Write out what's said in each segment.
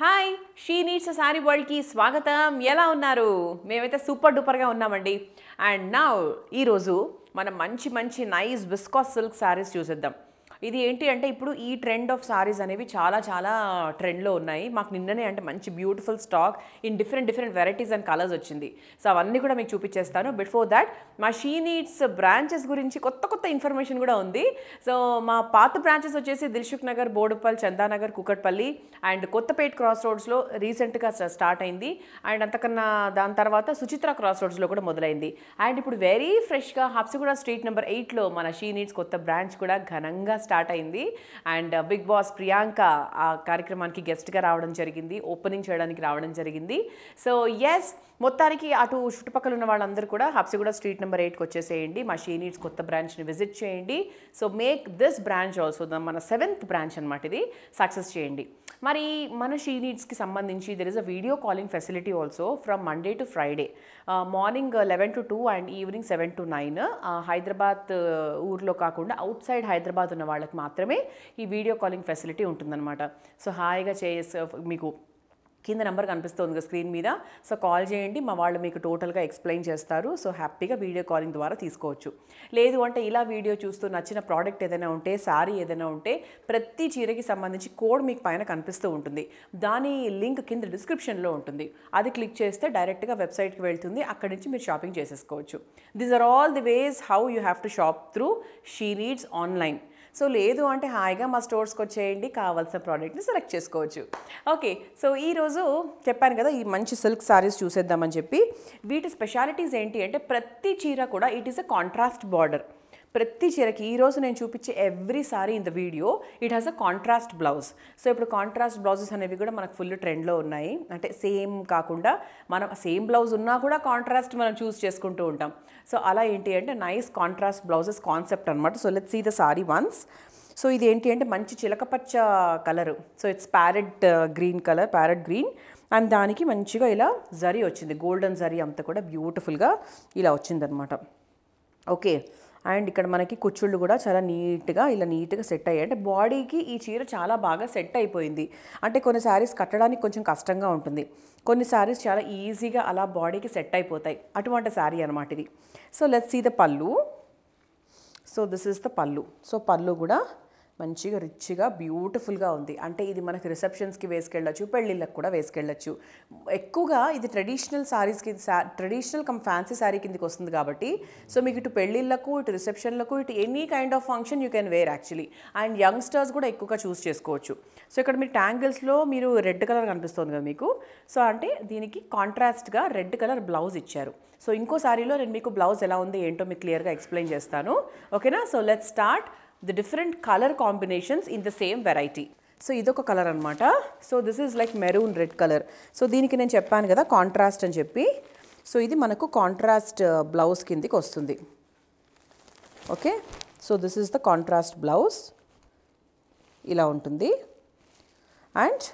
hi she needs sari వరల్డ్కి స్వాగతం ఎలా ఉన్నారు మేమైతే సూపర్ డూపర్గా ఉన్నామండి అండ్ నా ఈరోజు మనం మంచి మంచి నైస్ బిస్కాస్ సిల్క్ శారీస్ చూసేద్దాం ఇది ఏంటి అంటే ఇప్పుడు ఈ ట్రెండ్ ఆఫ్ సారీస్ అనేవి చాలా చాలా ట్రెండ్లో ఉన్నాయి మాకు నిన్ననే అంటే మంచి beautiful stock in different different varieties and colours వచ్చింది సో అవన్నీ కూడా మీకు చూపించేస్తాను బిఫోర్ దాట్ మా షీ నీడ్స్ బ్రాంచెస్ గురించి కొత్త కొత్త ఇన్ఫర్మేషన్ కూడా ఉంది సో మా పాత బ్రాంచెస్ వచ్చేసి Dilsukhnagar Boduppal Chandanagar Kukatpally and Kothapet cross రోడ్స్లో రీసెంట్గా స్టార్ట్ అయింది అండ్ అంతకన్నా దాని తర్వాత సుచిత్ర క్రాస్ రోడ్స్లో కూడా మొదలైంది అండ్ ఇప్పుడు వెరీ ఫ్రెష్గా హబ్సిగూడ స్ట్రీట్ నెంబర్ ఎయిట్లో మన షీ నీడ్స్ కొత్త బ్రాంచ్ కూడా ఘనంగా స్టార్ట్ అయింది అండ్ బిగ్ బాస్ ప్రియాంక ఆ కార్యక్రమానికి గెస్ట్గా రావడం జరిగింది ఓపెనింగ్ చేయడానికి రావడం జరిగింది సో ఎస్ మొత్తానికి అటు చుట్టుపక్కల ఉన్న వాళ్ళందరూ కూడా హబ్సిగూడ స్ట్రీట్ నెంబర్ ఎయిట్కి వచ్చేసేయండి మా షీ నీడ్స్ కొత్త బ్రాంచ్ని విజిట్ చేయండి so make this branch also మన సెవెంత్ బ్రాంచ్ అనమాట ఇది సక్సెస్ చేయండి మరి మన షీ నీడ్స్కి సంబంధించి there is a video calling facility also from Monday to Friday morning eleven to two and evening seven to nine Hyderabad ఊర్లో కాకుండా అవుట్ సైడ్ హైదరాబాద్ ఉన్న వాళ్ళకి మాత్రమే ఈ వీడియో కాలింగ్ ఫెసిలిటీ ఉంటుందన్నమాట సో హాయిగా చేసే మీకు కింద నెంబర్ కనిపిస్తుంది కదా స్క్రీన్ మీద సో కాల్ చేయండి మా వాళ్ళు మీకు టోటల్గా ఎక్స్ప్లెయిన్ చేస్తారు సో హ్యాపీగా వీడియో కాలింగ్ ద్వారా తీసుకోవచ్చు లేదు అంటే ఇలా వీడియో చూస్తూ నచ్చిన ప్రోడక్ట్ ఏదైనా ఉంటే శారీ ఏదైనా ఉంటే ప్రతి చీరకి సంబంధించి కోడ్ మీకు పైన కనిపిస్తూ ఉంటుంది దాని లింక్ కింద డిస్క్రిప్షన్లో ఉంటుంది అది క్లిక్ చేస్తే డైరెక్ట్గా వెబ్సైట్కి వెళ్తుంది అక్కడి నుంచి మీరు షాపింగ్ చేసేసుకోవచ్చు these are all the ways how you have to shop through she needs online so లేదు అంటే హాయిగా మా స్టోర్స్కి వచ్చేయండి కావాల్సిన ప్రోడక్ట్ని సెలెక్ట్ చేసుకోవచ్చు ఓకే సో ఈరోజు చెప్పాను కదా ఈ మంచి సిల్క్ సారీస్ చూసేద్దామని చెప్పి వీటి స్పెషాలిటీస్ ఏంటి అంటే ప్రతి చీర కూడా it is a contrast border ప్రతి చీరకి ఈరోజు నేను చూపించే every sari in the video it has a contrast blouse so ఇప్పుడు కాంట్రాస్ట్ బ్లౌజెస్ అనేవి కూడా మనకు ఫుల్ ట్రెండ్లో ఉన్నాయి అంటే సేమ్ కాకుండా మనం సేమ్ బ్లౌజ్ ఉన్నా కూడా కాంట్రాస్ట్ మనం చూస్ చేసుకుంటూ ఉంటాం సో అలా ఏంటి అంటే నైస్ కాంట్రాస్ట్ బ్లౌజెస్ కాన్సెప్ట్ అనమాట so let see the sari once so ఇది ఏంటి అంటే మంచి చిలకపచ్చ colour so it's parrot green colour parrot green and దానికి మంచిగా ఇలా జరీ వచ్చింది గోల్డెన్ జరీ అంతా కూడా బ్యూటిఫుల్గా ఇలా వచ్చిందనమాట ఓకే అండ్ ఇక్కడ మనకి కుచ్చుళ్ళు కూడా చాలా నీట్గా ఇలా నీట్గా సెట్ అయ్యాయి అంటే బాడీకి ఈ చీర చాలా బాగా సెట్ అయిపోయింది అంటే కొన్ని శారీస్ కట్టడానికి కొంచెం కష్టంగా ఉంటుంది కొన్ని శారీస్ చాలా ఈజీగా అలా బాడీకి సెట్ అయిపోతాయి అటువంటి శారీ అనమాట ఇది so let's see the pallu so this is the pallu so pallu కూడా మంచిగా రిచ్గా బ్యూటిఫుల్గా ఉంది అంటే ఇది మనకి రిసెప్షన్స్కి వేసుకెళ్ళచ్చు పెళ్ళిళ్ళకి కూడా వేసుకెళ్ళచ్చు ఎక్కువగా ఇది ట్రెడిషనల్ శారీస్కి ట్రెడిషనల్ కమ్ ఫ్యాన్సీ శారీ కిందకి వస్తుంది కాబట్టి సో మీకు ఇటు పెళ్ళిళ్ళకు ఇటు రిసెప్షన్లకు ఇటు any kind of function you can wear actually and youngsters కూడా ఎక్కువగా చూస్ చేసుకోవచ్చు సో ఇక్కడ మీరు ట్యాంగిల్స్లో మీరు రెడ్ కలర్ కనిపిస్తుంది కదా మీకు సో అంటే దీనికి కాంట్రాస్ట్గా రెడ్ కలర్ బ్లౌజ్ ఇచ్చారు సో ఇంకో శారీలో నేను మీకు బ్లౌజ్ ఎలా ఉంది ఏంటో మీకు క్లియర్గా ఎక్స్ప్లెయిన్ చేస్తాను ఓకేనా so let start the different colour combinations in the same variety so ఇదొక కలర్ అనమాట so this is like maroon red colour so దీనికి నేను చెప్పాను కదా కాంట్రాస్ట్ అని చెప్పి సో ఇది మనకు కాంట్రాస్ట్ బ్లౌజ్ కిందికి వస్తుంది okay so this is the contrast blouse ఇలా ఉంటుంది అండ్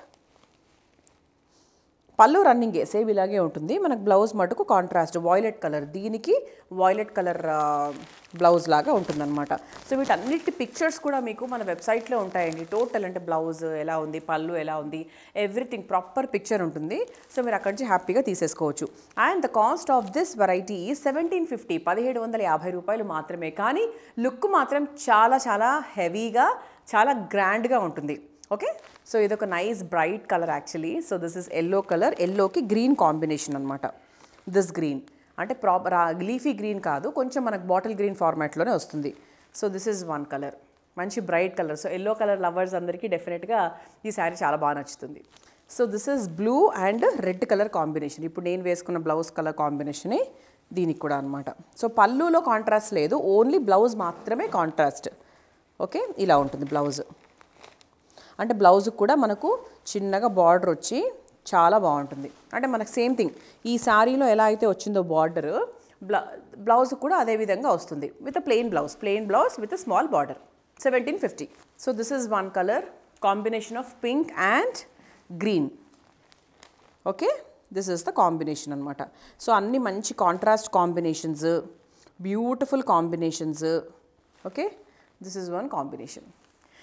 పళ్ళు రన్నింగే సేమ్ ఇలాగే ఉంటుంది మనకు బ్లౌజ్ మటుకు కాంట్రాస్ట్ వాయిలెట్ కలర్ దీనికి వాయిలెట్ కలర్ బ్లౌజ్ లాగా ఉంటుందన్నమాట సో వీటన్నిటి పిక్చర్స్ కూడా మీకు మన వెబ్సైట్లో ఉంటాయండి టోటల్ అంటే బ్లౌజ్ ఎలా ఉంది పళ్ళు ఎలా ఉంది ఎవ్రీథింగ్ ప్రాపర్ పిక్చర్ ఉంటుంది సో మీరు అక్కడి నుంచి హ్యాపీగా తీసేసుకోవచ్చు and the cost of this variety seventeen fifty పదిహేడు వందల యాభై రూపాయలు మాత్రమే కానీ లుక్ మాత్రం చాలా చాలా హెవీగా చాలా గ్రాండ్గా ఉంటుంది ఓకే సో ఇదొక nice bright colour actually so this is yellow colour ఎల్లోకి గ్రీన్ కాంబినేషన్ అనమాట దిస్ గ్రీన్ అంటే ప్రాపర్ లీఫీ గ్రీన్ కాదు కొంచెం మనకు బాటిల్ గ్రీన్ ఫార్మాట్లోనే వస్తుంది so this is one colour మంచి bright colour so yellow colour lovers అందరికీ డెఫినెట్గా ఈ శారీ చాలా బాగా నచ్చుతుంది so this is blue and red colour combination ఇప్పుడు నేను వేసుకున్న బ్లౌజ్ కలర్ కాంబినేషనే దీనికి కూడా అనమాట సో పళ్ళులో కాంట్రాస్ట్ లేదు ఓన్లీ బ్లౌజ్ మాత్రమే కాంట్రాస్ట్ ఓకే ఇలా ఉంటుంది బ్లౌజ్ అంటే బ్లౌజ్కి కూడా మనకు చిన్నగా బార్డర్ వచ్చి చాలా బాగుంటుంది అంటే మనకు సేమ్ థింగ్ ఈ శారీలో ఎలా అయితే వచ్చిందో బార్డర్ బ్లౌ బ్లౌజ్ కూడా అదే విధంగా వస్తుంది with a plain blouse plain blouse with a small border seventeen fifty so this is one colour combination of pink and green okay this is the combination అనమాట సో అన్ని మంచి contrast combinations beautiful combinations okay this is one combination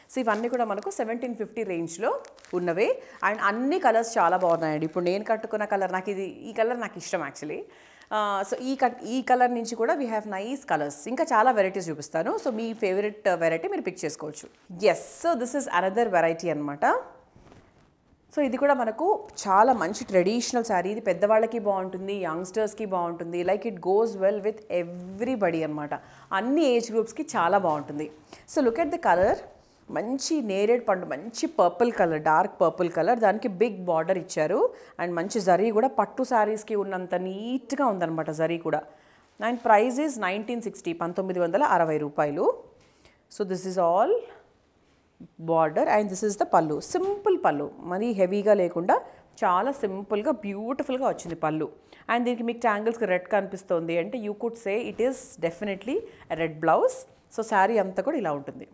so ఇవన్నీ కూడా మనకు seventeen fifty రేంజ్లో ఉన్నవే and అన్ని colours చాలా బాగున్నాయండి ఇప్పుడు నేను కట్టుకున్న కలర్ నాకు ఇది ఈ కలర్ నాకు ఇష్టం యాక్చువల్లీ సో ఈ కట్ ఈ కలర్ నుంచి కూడా వీ హ్యావ్ నైస్ కలర్స్ ఇంకా చాలా వెరైటీస్ చూపిస్తాను సో మీ ఫేవరెట్ వెరైటీ మీరు పిక్ చేసుకోవచ్చు yes so this is another variety అనమాట సో ఇది కూడా మనకు చాలా మంచి ట్రెడిషనల్ శారీ ఇది పెద్దవాళ్ళకి బాగుంటుంది యంగ్స్టర్స్కి బాగుంటుంది like it goes well with everybody అనమాట అన్ని ఏజ్ గ్రూప్స్కి చాలా బాగుంటుంది so look at the colour మంచి నేరేడ్ పండు మంచి purple colour dark purple colour దానికి బిగ్ బార్డర్ ఇచ్చారు అండ్ మంచి జరీ కూడా పట్టు శారీస్కి ఉన్నంత నీట్గా ఉందన్నమాట జరీ కూడా and price is nineteen sixty పంతొమ్మిది వందల అరవై రూపాయలు so this is all border and this is the pallu simple pallu మరీ హెవీగా లేకుండా చాలా సింపుల్గా బ్యూటిఫుల్గా వచ్చింది పళ్ళు అండ్ దీనికి మీకు ట్యాంగిల్స్కి రెడ్ కనిపిస్తుంది అంటే you could say it is definitely red blouse so sari అంతా కూడా ఇలా ఉంటుంది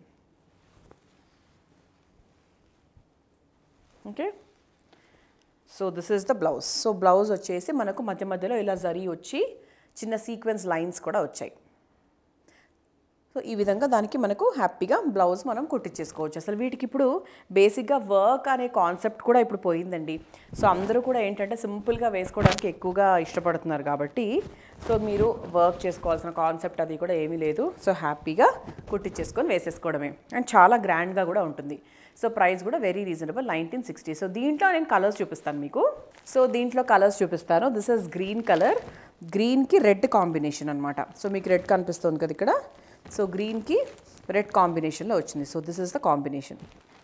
okay so this is the blouse so blouse వచ్చేసి మనకు మధ్య మధ్యలో ఇలా జరీ వచ్చి చిన్న సీక్వెన్స్ లైన్స్ కూడా వచ్చాయి సో ఈ విధంగా దానికి మనకు హ్యాపీగా బ్లౌజ్ మనం కుట్టించేసుకోవచ్చు అసలు వీటికి ఇప్పుడు బేసిక్గా వర్క్ అనే కాన్సెప్ట్ కూడా ఇప్పుడు పోయిందండి సో అందరూ కూడా ఏంటంటే సింపుల్గా వేసుకోవడానికి ఎక్కువగా ఇష్టపడుతున్నారు కాబట్టి సో మీరు వర్క్ చేసుకోవాల్సిన కాన్సెప్ట్ అది కూడా ఏమీ లేదు సో హ్యాపీగా కుట్టించేసుకొని వేసేసుకోవడమే అండ్ చాలా గ్రాండ్గా కూడా ఉంటుంది సో ప్రైస్ కూడా very reasonable nineteen sixty so దీంట్లో నేను కలర్స్ చూపిస్తాను మీకు సో దీంట్లో కలర్స్ చూపిస్తాను దిస్ ఇస్ గ్రీన్ కలర్ గ్రీన్కి రెడ్ కాంబినేషన్ అనమాట సో మీకు రెడ్ కనిపిస్తుంది కదా ఇక్కడ సో గ్రీన్కి రెడ్ కాంబినేషన్లో వచ్చింది so this is the combination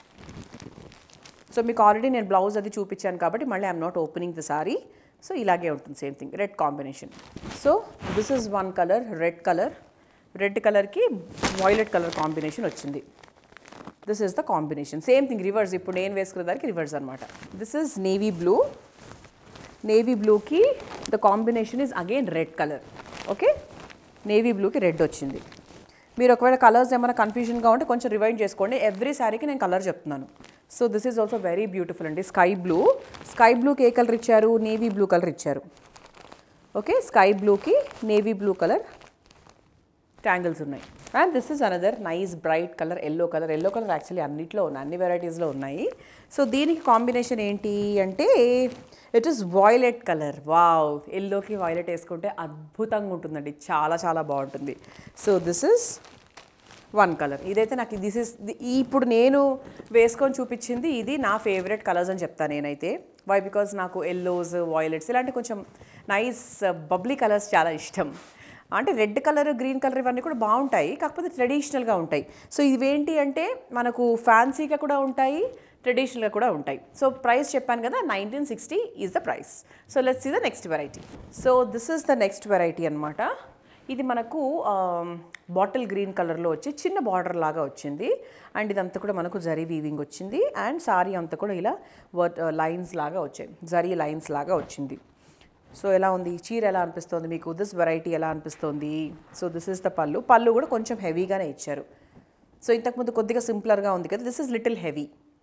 so మీకు ఆల్రెడీ నేను బ్లౌజ్ అది చూపించాను కాబట్టి మళ్ళీ I'm not opening the sari so ఇలాగే ఉంటుంది same thing red combination so this is one colour red colour red కలర్కి వాయిలెట్ కలర్ కాంబినేషన్ వచ్చింది this is the combination same thing reverse ఇప్పుడు నేను వేసుకున్న దానికి రివర్స్ అనమాట this is navy blue navy బ్లూకి the combination is again red colour okay navy బ్లూకి red వచ్చింది మీరు ఒకవేళ కలర్స్ ఏమైనా కన్ఫ్యూజన్గా ఉంటే కొంచెం రివైండ్ చేసుకోండి ఎవ్రీ శారీకి నేను కలర్ చెప్తున్నాను so this is also very beautiful అండి స్కై బ్లూ స్కై బ్లూకి ఏ కలర్ ఇచ్చారు నేవీ బ్లూ కలర్ ఇచ్చారు ఓకే స్కై బ్లూకి నేవీ బ్లూ కలర్ ట్యాంగిల్స్ ఉన్నాయి and this is another nice bright colour yellow colour yellow colour actually అన్నిట్లో ఉన్నాయి అన్ని వెరైటీస్లో ఉన్నాయి సో దీనికి కాంబినేషన్ ఏంటి అంటే it is violet colour wow ఎల్లోకి వాయిలెట్ వేసుకుంటే అద్భుతంగా ఉంటుందండి చాలా చాలా బాగుంటుంది so this is one colour ఇదైతే నాకు దిస్ ఇస్ ఇప్పుడు నేను వేసుకొని చూపించింది ఇది నా ఫేవరెట్ కలర్స్ అని చెప్తాను నేనైతే వై బికాజ్ నాకు ఎల్లోస్ వాయిలెట్స్ ఇలాంటి కొంచెం నైస్ బబ్లీ కలర్స్ చాలా ఇష్టం అంటే రెడ్ కలర్ గ్రీన్ కలర్ ఇవన్నీ కూడా బాగుంటాయి కాకపోతే ట్రెడిషనల్గా ఉంటాయి సో ఇవేంటి అంటే మనకు ఫ్యాన్సీగా కూడా ఉంటాయి ట్రెడిషనల్గా కూడా ఉంటాయి సో ప్రైస్ చెప్పాను కదా nineteen sixty is the price so let's see the next variety so this is the next variety అనమాట ఇది మనకు బాటిల్ గ్రీన్ కలర్లో వచ్చి చిన్న బార్డర్ లాగా వచ్చింది అండ్ ఇదంతా కూడా మనకు జరీ వీవింగ్ వచ్చింది అండ్ సారీ అంతా కూడా ఇలా వర్ట్ లైన్స్ లాగా వచ్చాయి జరీ లైన్స్ లాగా వచ్చింది సో ఎలా ఉంది చీర ఎలా అనిపిస్తుంది మీకు దిస్ వెరైటీ ఎలా అనిపిస్తుంది సో దిస్ ఇస్ ద పళ్ళు పళ్ళు కూడా కొంచెం హెవీగానే ఇచ్చారు సో ఇంతకుముందు కొద్దిగా సింప్లర్గా ఉంది కదా దిస్ ఇస్ లిటిల్ హెవీ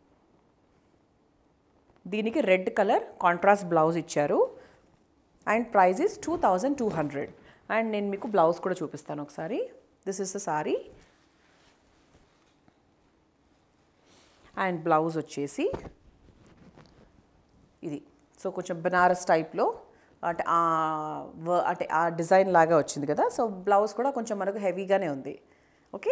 దీనికి రెడ్ కలర్ కాంట్రాస్ట్ బ్లౌజ్ ఇచ్చారు and price is two thousand two hundred and నేను మీకు బ్లౌజ్ కూడా చూపిస్తాను ఒకసారి this is the sari and blouse వచ్చేసి ఇది సో కొంచెం బనారస్ టైప్లో అంటే ఆ వ- అంటే ఆ డిజైన్ లాగా వచ్చింది కదా సో బ్లౌజ్ కూడా కొంచెం మనకు హెవీగానే ఉంది okay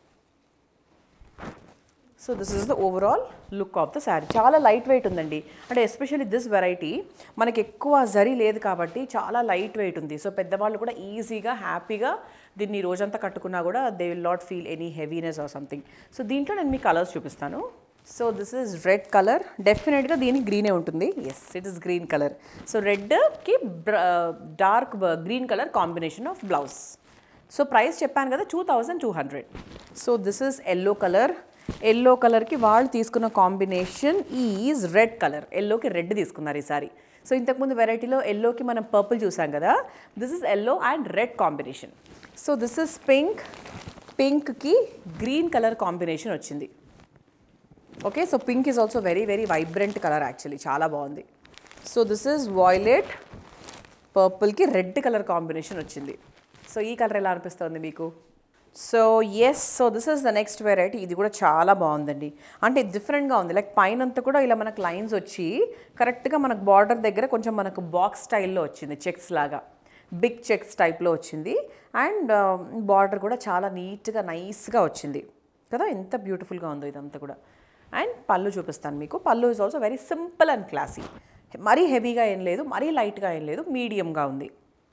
so this is the overall look of the sari చాలా లైట్ వెయిట్ ఉందండి అంటే ఎస్పెషల్లీ దిస్ వెరైటీ మనకి ఎక్కువ జరీ లేదు కాబట్టి చాలా లైట్ వెయిట్ ఉంది సో పెద్దవాళ్ళు కూడా ఈజీగా హ్యాపీగా దీన్ని రోజంతా కట్టుకున్నా కూడా they will not feel any heaviness or something so దీంట్లో నేను మీ కలర్స్ చూపిస్తాను so this is red colour డెఫినెట్గా దీనికి గ్రీనే ఉంటుంది yes it is green colour so రెడ్కి dark green colour combination of blouse so price చెప్పాను కదా two thousand two hundred so this is yellow colour yellow కలర్కి వాళ్ళు తీసుకున్న కాంబినేషన్ ఈజ్ రెడ్ కలర్ ఎల్లోకి రెడ్ తీసుకున్నారు ఈసారి సో ఇంతకుముందు వెరైటీలో ఎల్లోకి మనం పర్పుల్ చూసాం కదా this is yellow and red combination so this is pink పింక్కి గ్రీన్ కలర్ కాంబినేషన్ వచ్చింది okay so pink is also very very vibrant colour actually చాలా బాగుంది సో దిస్ ఇస్ వాయిలెట్ పర్పుల్కి రెడ్ కలర్ కాంబినేషన్ వచ్చింది so ఈ colour ఎలా అనిపిస్తుంది మీకు so yes so this is the next variety ఇది కూడా చాలా బాగుందండి అంటే డిఫరెంట్గా ఉంది లైక్ పైన అంతా కూడా ఇలా మనకు లైన్స్ వచ్చి కరెక్ట్గా మనకు బార్డర్ దగ్గర కొంచెం మనకు బాక్స్ స్టైల్లో వచ్చింది చెక్స్ లాగా బిగ్ చెక్స్ టైప్లో వచ్చింది అండ్ బార్డర్ కూడా చాలా నీట్గా నైస్గా వచ్చింది కదా ఎంత బ్యూటిఫుల్గా ఉందో ఇదంతా కూడా అండ్ పళ్ళు చూపిస్తాను మీకు పళ్ళు is also very simple and classy మరీ హెవీగా ఏం లేదు మరీ లైట్గా ఏం లేదు మీడియంగా ఉంది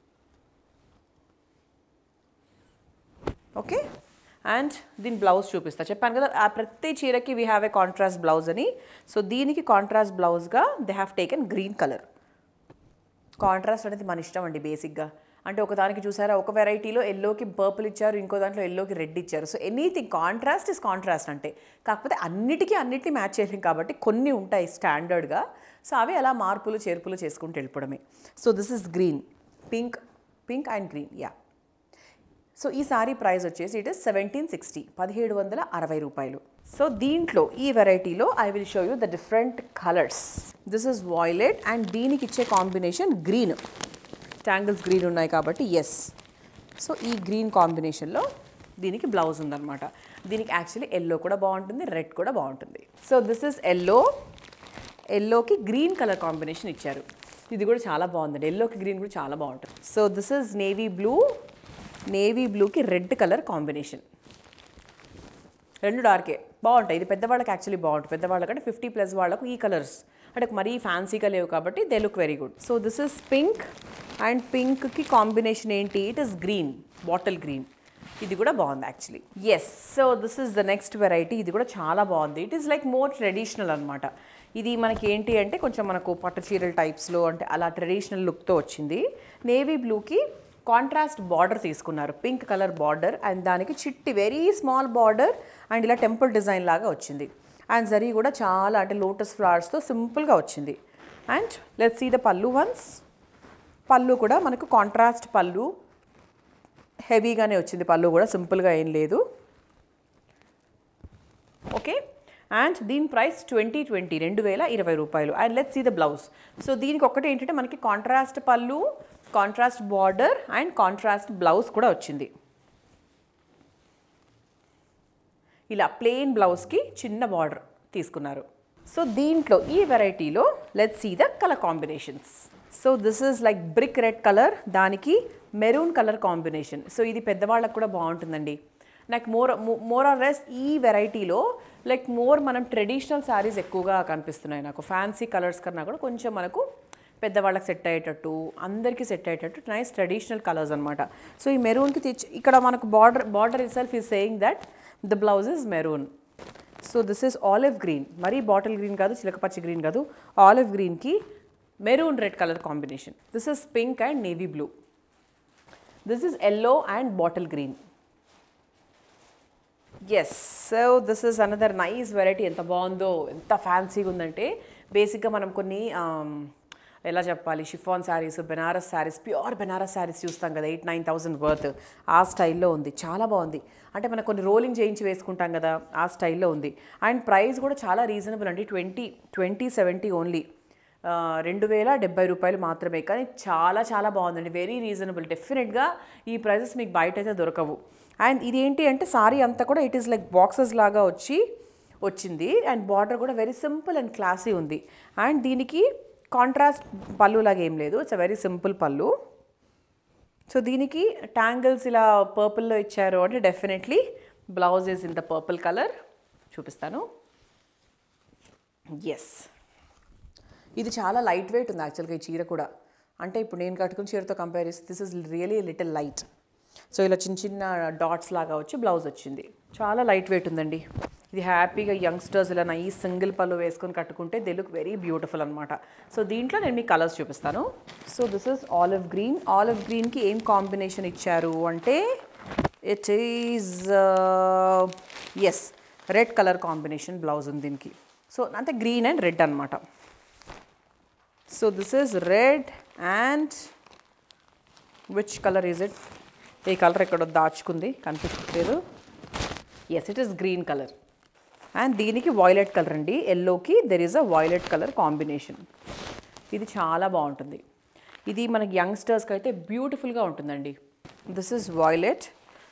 ఓకే అండ్ దీని బ్లౌజ్ చూపిస్తా చెప్పాను కదా ఆ ప్రతి చీరకి we have a contrast blouse అని సో దీనికి కాంట్రాస్ట్ బ్లౌజ్గా they have taken green colour contrast అనేది మన ఇష్టం అండి బేసిక్గా అంటే ఒక దానికి చూసారా ఒక వెరైటీలో ఎల్లోకి పర్పుల్ ఇచ్చారు ఇంకో దాంట్లో ఎల్లోకి రెడ్ ఇచ్చారు so anything contrast is contrast అంటే కాకపోతే అన్నిటికీ అన్నిటిని మ్యాచ్ చేయలేం కాబట్టి కొన్ని ఉంటాయి స్టాండర్డ్గా సో అవి అలా మార్పులు చేర్పులు చేసుకుంటూ వెళ్ళిపోవడమే so this is green pink pink and green yeah so ఈ సారీ ప్రైస్ వచ్చేసి ఇట్ ఇస్ సెవెంటీన్ సిక్స్టీ పదిహేడు వందల అరవై రూపాయలు సో దీంట్లో ఈ వెరైటీలో I will show you the different colours this is violet and దీనికి ఇచ్చే కాంబినేషన్ గ్రీన్ ట్యాంగిల్స్ గ్రీన్ ఉన్నాయి కాబట్టి ఎస్ సో ఈ గ్రీన్ కాంబినేషన్లో దీనికి బ్లౌజ్ ఉందన్నమాట దీనికి యాక్చువల్లీ ఎల్లో కూడా బాగుంటుంది రెడ్ కూడా బాగుంటుంది సో దిస్ ఇస్ ఎల్లో ఎల్లోకి గ్రీన్ కలర్ కాంబినేషన్ ఇచ్చారు ఇది కూడా చాలా బాగుందండి ఎల్లోకి గ్రీన్ కూడా చాలా బాగుంటుంది so this is navy blue navy బ్లూకి రెడ్ కలర్ కాంబినేషన్ రెండు డార్కే బాగుంటాయి ఇది పెద్దవాళ్ళకి యాక్చువల్లీ బాగుంటుంది పెద్దవాళ్ళకంటే ఫిఫ్టీ ప్లస్ వాళ్ళకు ఈ కలర్స్ అంటే మరీ ఫ్యాన్సీగా లేవు కాబట్టి they look very good so this is pink and పింక్కి కాంబినేషన్ ఏంటి it is green bottle green ఇది కూడా బాగుంది actually yes so this is the next variety ఇది కూడా చాలా బాగుంది it is like more traditional అనమాట ఇది మనకి ఏంటి అంటే కొంచెం మనకు పట్టు చీరల టైప్స్లో అంటే అలా ట్రెడిషనల్ లుక్తో వచ్చింది నేవీ బ్లూకి కాంట్రాస్ట్ బార్డర్ తీసుకున్నారు పింక్ కలర్ బార్డర్ అండ్ దానికి చిట్టి వెరీ స్మాల్ బార్డర్ అండ్ ఇలా టెంపుల్ డిజైన్ లాగా వచ్చింది అండ్ జరీ కూడా చాలా అంటే లోటస్ ఫ్లవర్స్తో సింపుల్గా వచ్చింది అండ్ లెట్స్ సీ ద పళ్ళు వన్స్ పళ్ళు కూడా మనకు కాంట్రాస్ట్ పళ్ళు హెవీగానే వచ్చింది పళ్ళు కూడా సింపుల్గా ఏం లేదు ఓకే అండ్ దీని ప్రైస్ ట్వంటీ ట్వంటీ రెండు వేల ఇరవై రూపాయలు and let see the blouse so దీనికి ఒక్కటే ఏంటంటే మనకి కాంట్రాస్ట్ పళ్ళు contrast border and contrast blouse కూడా వచ్చింది ఇలా ప్లెయిన్ బ్లౌజ్కి చిన్న బార్డర్ తీసుకున్నారు సో దీంట్లో ఈ వెరైటీలో let see the colour combinations so this is like brick red colour దానికి మెరూన్ కలర్ కాంబినేషన్ సో ఇది పెద్దవాళ్ళకు కూడా బాగుంటుందండి నాకు మోర్ మోర్ ఆర్ లెస్ ఈ వెరైటీలో లైక్ మోర్ మనం ట్రెడిషనల్ శారీస్ ఎక్కువగా కనిపిస్తున్నాయి నాకు ఫ్యాన్సీ కలర్స్ కన్నా కూడా కొంచెం మనకు పెద్దవాళ్ళకి సెట్ అయ్యేటట్టు అందరికీ సెట్ అయ్యేటట్టు నైస్ ట్రెడిషనల్ కలర్స్ అనమాట సో ఈ మెరూన్కి తెచ్చి ఇక్కడ మనకు border border itself is saying that the blouse is maroon so this is olive green మరీ బాటిల్ గ్రీన్ కాదు చిలకపచ్చి గ్రీన్ కాదు ఆలివ్ గ్రీన్కి maroon red colour combination this is pink and navy blue this is yellow and bottle green yes so this is another nice variety ఎంత బాగుందో ఎంత ఫ్యాన్సీగా ఉందంటే బేసిక్గా మనం కొన్ని um, ఎలా చెప్పాలి షిఫాన్ శారీస్ బెనారస్ శారీస్ ప్యూర్ బెనారస్ శారీస్ చూస్తాం కదా ఎయిట్ నైన్ థౌసండ్ వర్త్ ఆ స్టైల్లో ఉంది చాలా బాగుంది అంటే మనం కొన్ని రోలింగ్ చేయించి వేసుకుంటాం కదా ఆ స్టైల్లో ఉంది అండ్ ప్రైస్ కూడా చాలా రీజనబుల్ అండి ట్వంటీ ట్వంటీ సెవెంటీ ఓన్లీ రెండు వేల డెబ్బై రూపాయలు మాత్రమే కానీ చాలా చాలా బాగుందండి వెరీ రీజనబుల్ డెఫినెట్గా ఈ ప్రైజెస్ మీకు బయట అయితే దొరకవు అండ్ ఇది ఏంటి అంటే సారీ అంతా కూడా ఇట్ ఈస్ లైక్ బాక్సెస్ లాగా వచ్చి వచ్చింది అండ్ బార్డర్ కూడా వెరీ సింపుల్ అండ్ క్లాసీ ఉంది అండ్ దీనికి కాంట్రాస్ట్ పళ్ళు లాగా ఏం లేదు ఇట్స్ అ వెరీ సింపుల్ పళ్ళు సో దీనికి ట్యాంగిల్స్ ఇలా పర్పుల్లో ఇచ్చారు అంటే definitely blouse is in the purple colour చూపిస్తాను ఎస్ ఇది చాలా లైట్ వెయిట్ ఉంది యాక్చువల్గా ఈ చీర కూడా అంటే ఇప్పుడు నేను కట్టుకున్న చీరతో కంపేర్ చేస్తే this is really little light so ఇలా చిన్న చిన్న డాట్స్ లాగా వచ్చి బ్లౌజ్ వచ్చింది చాలా లైట్ వెయిట్ ఉందండి ఇది హ్యాపీగా యంగ్స్టర్స్ ఇలా ఈ సింగిల్ పళ్ళు వేసుకొని కట్టుకుంటే దే లుక్ వెరీ బ్యూటిఫుల్ అనమాట సో దీంట్లో నేను మీకు కలర్స్ చూపిస్తాను so this is olive green olive గ్రీన్కి ఏం కాంబినేషన్ ఇచ్చారు అంటే it is yes red colour combination blouse ఉంది దీనికి సో అంటే గ్రీన్ అండ్ రెడ్ అనమాట so this is red and which colour is it ఈ కలర్ ఎక్కడో దాచుకుంది కనిపించట్లేదు yes it is green colour and దీనికి వాయిలెట్ కలర్ అండి ఎల్లోకి there is a violet colour combination ఇది చాలా బాగుంటుంది ఇది మనకి యంగ్స్టర్స్కి అయితే బ్యూటిఫుల్గా ఉంటుందండి దిస్ ఇస్ వాయిలెట్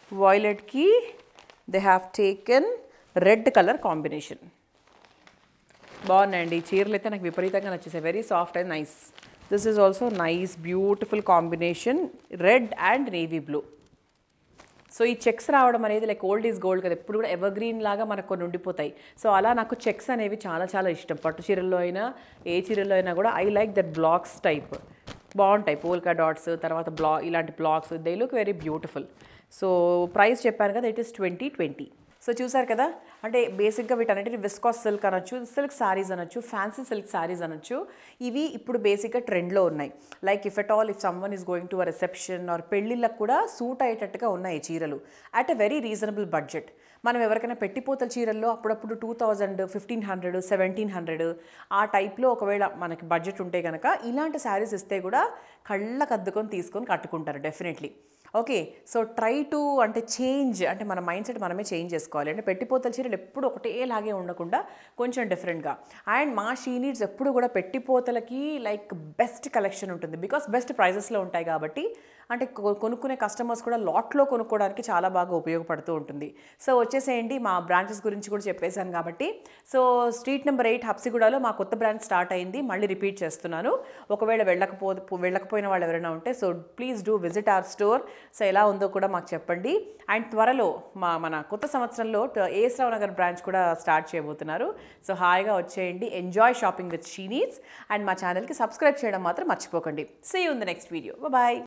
వాయిలెట్కి they have taken red colour combination బాగున్నాయండి ఈ చీరలు అయితే నాకు విపరీతంగా నచ్చేసాయి very soft and nice this is also nice beautiful combination red and navy blue so ఈ చెక్స్ రావడం అనేది లైక్ ఓల్డ్ ఈజ్ గోల్డ్ కదా ఎప్పుడు కూడా ఎవర్ గ్రీన్ లాగా మనకు కొన్ని ఉండిపోతాయి సో అలా నాకు చెక్స్ అనేవి చాలా చాలా ఇష్టం పట్టు చీరల్లో అయినా ఏ చీరల్లో అయినా కూడా I like that blocks type బాగుంటాయి పోల్కా డాట్స్ తర్వాత బ్లా ఇలాంటి blocks they look very beautiful so price చెప్పాను కదా it is twenty twenty so చూసారు కదా అంటే బేసిక్గా వీటన్నిటిని విస్కాస్ సిల్క్ అనొచ్చు సిల్క్ సారీస్ అనొచ్చు ఫ్యాన్సీ సిల్క్ సారీస్ అనొచ్చు ఇవి ఇప్పుడు బేసిక్గా ట్రెండ్లో ఉన్నాయి like if at all if someone is going to a reception or పెళ్ళిళ్ళకు కూడా సూట్ అయ్యేటట్టుగా ఉన్నాయి ఈ చీరలు at a very reasonable budget మనం ఎవరికైనా పెట్టిపోతల చీరల్లో అప్పుడప్పుడు two thousand fifteen hundred seventeen hundred ఆ టైప్లో ఒకవేళ మనకి బడ్జెట్ ఉంటే కనుక ఇలాంటి శారీస్ ఇస్తే కూడా కళ్ళకు అద్దుకొని తీసుకొని కట్టుకుంటారు definitely okay so try to అంటే చేంజ్ అంటే మన మైండ్ సెట్ మనమే చేంజ్ చేసుకోవాలి అంటే పెట్టిపోతల చీరలు ఎప్పుడు ఒకటేలాగే ఉండకుండా కొంచెం డిఫరెంట్గా అండ్ మా షీ నీడ్స్ ఎప్పుడు కూడా పెట్టిపోతలకి లైక్ బెస్ట్ కలెక్షన్ ఉంటుంది బికాస్ బెస్ట్ ప్రైజెస్లో ఉంటాయి కాబట్టి అంటే కొ- కొనుక్కునే కస్టమర్స్ కూడా లాట్లో కొనుక్కోవడానికి చాలా బాగా ఉపయోగపడుతూ ఉంటుంది సో వచ్చేసేయండి మా బ్రాంచెస్ గురించి కూడా చెప్పేశాను కాబట్టి సో స్ట్రీట్ నెంబర్ ఎయిట్ హబ్సిగూడలో మా కొత్త బ్రాంచ్ స్టార్ట్ అయింది మళ్ళీ రిపీట్ చేస్తున్నాను ఒకవేళ వెళ్ళకపో వెళ్ళకపోయిన వాళ్ళు ఎవరైనా ఉంటే so please do visit our store so ఎలా ఉందో కూడా మాకు చెప్పండి అండ్ త్వరలో మా మన కొత్త సంవత్సరంలో ఏస్రావు నగర్ బ్రాంచ్ కూడా స్టార్ట్ చేయబోతున్నారు సో హాయిగా వచ్చేయండి ఎంజాయ్ షాపింగ్ విత్ షీనీస్ అండ్ మా ఛానల్కి సబ్స్క్రైబ్ చేయడం మాత్రం మర్చిపోకండి see you in the next video bye